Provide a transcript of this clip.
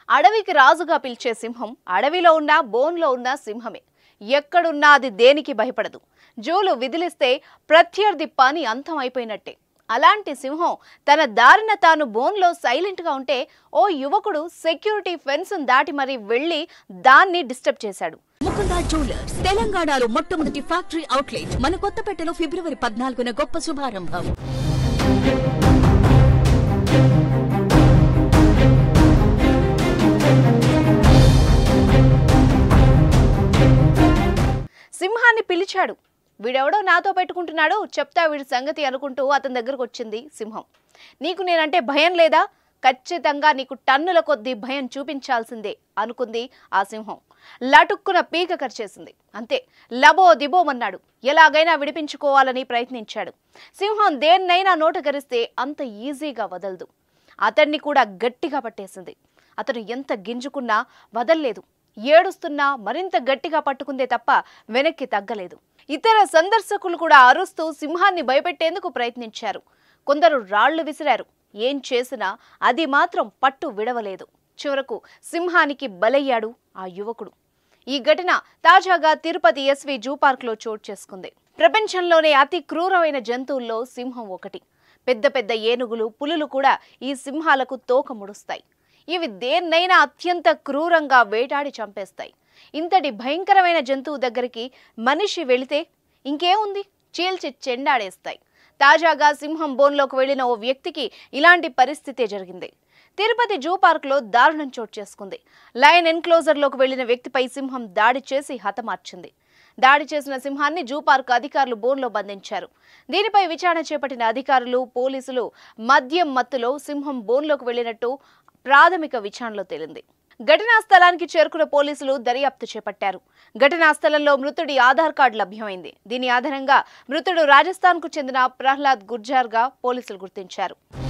అడవికి రాజుగా పిలిచే సింహం అడవిలో ఉన్న బోన్లో ఉన్న సింహమే ఎక్కడున్నా అది దేనికి భయపడదు జూలు విదిలిస్తే ప్రత్యర్థి పని అంతం అయిపోయినట్టే అలాంటి సింహం తన దారిన తాను బోన్లో సైలెంట్గా ఉంటే ఓ యువకుడు సెక్యూరిటీ ఫెన్స్ దాటి మరీ వెళ్ళి దాన్ని డిస్టర్బ్ చేశాడు ముకుందా జ్యువెలర్స్ తెలంగాణలో మొట్టమొదటి ఫ్యాక్టరీ అవుట్లెట్ మన కొత్తపేటలో ఫిబ్రవరి పద్నాలుగున గొప్ప శుభారంభం సింహాన్ని పిలిచాడు వీడెవడో నాతో పెట్టుకుంటున్నాడు చెప్తా వీడి సంగతి అనుకుంటూ అతని దగ్గరకు వచ్చింది సింహం నీకు నేనంటే భయం లేదా ఖచ్చితంగా నీకు టన్నుల కొద్దీ భయం చూపించాల్సిందే అనుకుంది ఆ సింహం లటుక్కున పీక కరిచేసింది అంతే లబో దిబోమన్నాడు ఎలాగైనా విడిపించుకోవాలని ప్రయత్నించాడు సింహం దేన్నైనా నోట గరిస్తే అంత ఈజీగా వదలదు అతన్ని కూడా గట్టిగా పట్టేసింది అతను ఎంత గింజుకున్నా వదల్లేదు ఏడుస్తున్నా మరింత గట్టిగా పట్టుకుందే తప్ప వెనక్కి తగ్గలేదు ఇతర సందర్శకులు కూడా అరుస్తూ సింహాన్ని భయపెట్టేందుకు ప్రయత్నించారు కొందరు రాళ్లు విసిరారు ఏం చేసినా అది మాత్రం పట్టు విడవలేదు చివరకు సింహానికి బలయ్యాడు ఆ యువకుడు ఈ ఘటన తాజాగా తిరుపతి ఎస్వి జూ పార్క్లో చోటు చేసుకుంది ప్రపంచంలోనే అతి క్రూరమైన జంతువుల్లో సింహం ఒకటి పెద్ద పెద్ద ఏనుగులు పులులు కూడా ఈ సింహాలకు తోక ముడుస్తాయి ఇవి దేన్నైనా అత్యంత క్రూరంగా వేటాడి చంపేస్తాయి ఇంతటి భయంకరమైన జంతువు దగ్గరికి మనిషి వెళితే ఇంకేముంది చీల్చి చెండాడేస్తాయి తాజాగా సింహం బోన్లోకి వెళ్లిన ఓ వ్యక్తికి ఇలాంటి పరిస్థితే జరిగింది తిరుపతి జూ పార్క్లో దారుణం చోటు చేసుకుంది లయన్ ఎన్క్లోజర్లోకి వెళ్లిన వ్యక్తిపై సింహం దాడి చేసి హతమార్చింది దాడి చేసిన సింహాన్ని జూ పార్క్ అధికారులు బోన్లో బంధించారు దీనిపై విచారణ చేపట్టిన అధికారులు పోలీసులు మద్యం మత్తులో సింహం బోన్లోకి వెళ్లినట్టు ప్రాథమిక విచారణలో తేలింది ఘటనా స్థలానికి చేరుకున్న పోలీసులు దర్యాప్తు చేపట్టారు ఘటనా స్థలంలో మృతుడి ఆధార్ కార్డు లభ్యమైంది దీని ఆధారంగా మృతుడు రాజస్థాన్కు చెందిన ప్రహ్లాద్ గుర్జార్గా పోలీసులు గుర్తించారు